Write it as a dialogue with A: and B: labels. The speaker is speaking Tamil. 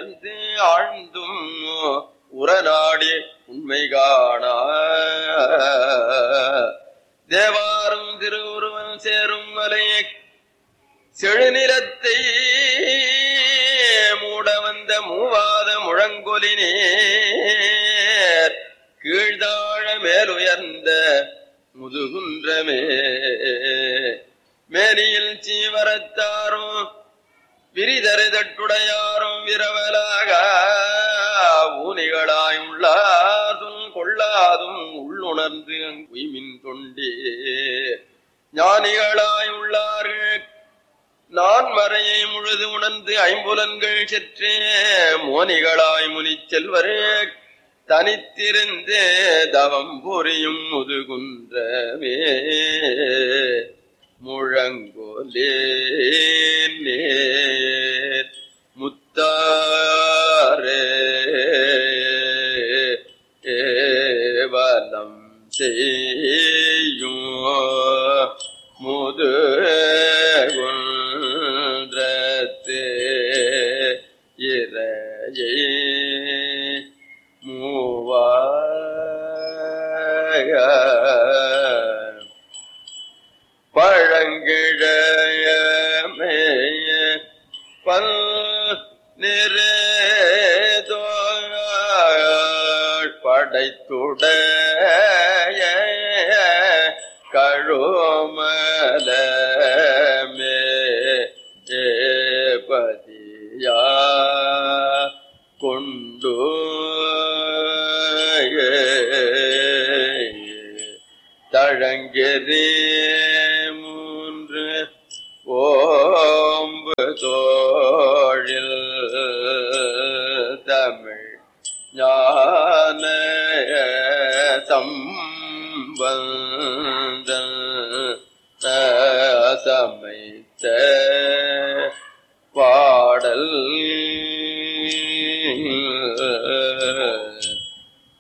A: உயர்ந்து ஆழ்ந்தும் உரநாடி உண்மை காணா தேவாரும் திருவுருவன் சேரும் மலையை செழுநிலத்தை மூட வந்த மூவாத முழங்கொலினேர் கீழ்தாழ மேலுயர்ந்த முதுகுன்றமே மேனியில் சீவரத்தாரும் விரிதறிதட்டுடையாரும் விரவலாக ஊனிகளாய் உள்ளாதும் கொள்ளாதும் உள்ளுணர்ந்து உய்மின் கொண்டே ஞானிகளாய் உள்ளார்கள் நான் மறையை முழுது உணர்ந்து ஐம்புலன்கள் செற்றே மோனிகளாய் முனிச் செல்வரே தனித்திருந்தே தவம் புரியும் முதுகுன்றமே முழங்கோலே நேர் முத்தாரே ஏவலம் செய்யும் முது குன்றத்தே இறையே மூவாய பழங்கிழமே பல் நிறைதோள் படைத்துடைய கழுமலமே ஏபதியா கொண்டு தழங்கெறே மூன்று ஓம்பு தோழில் தமிழ் ஞான சம்பந்த சமைத்த பாடல்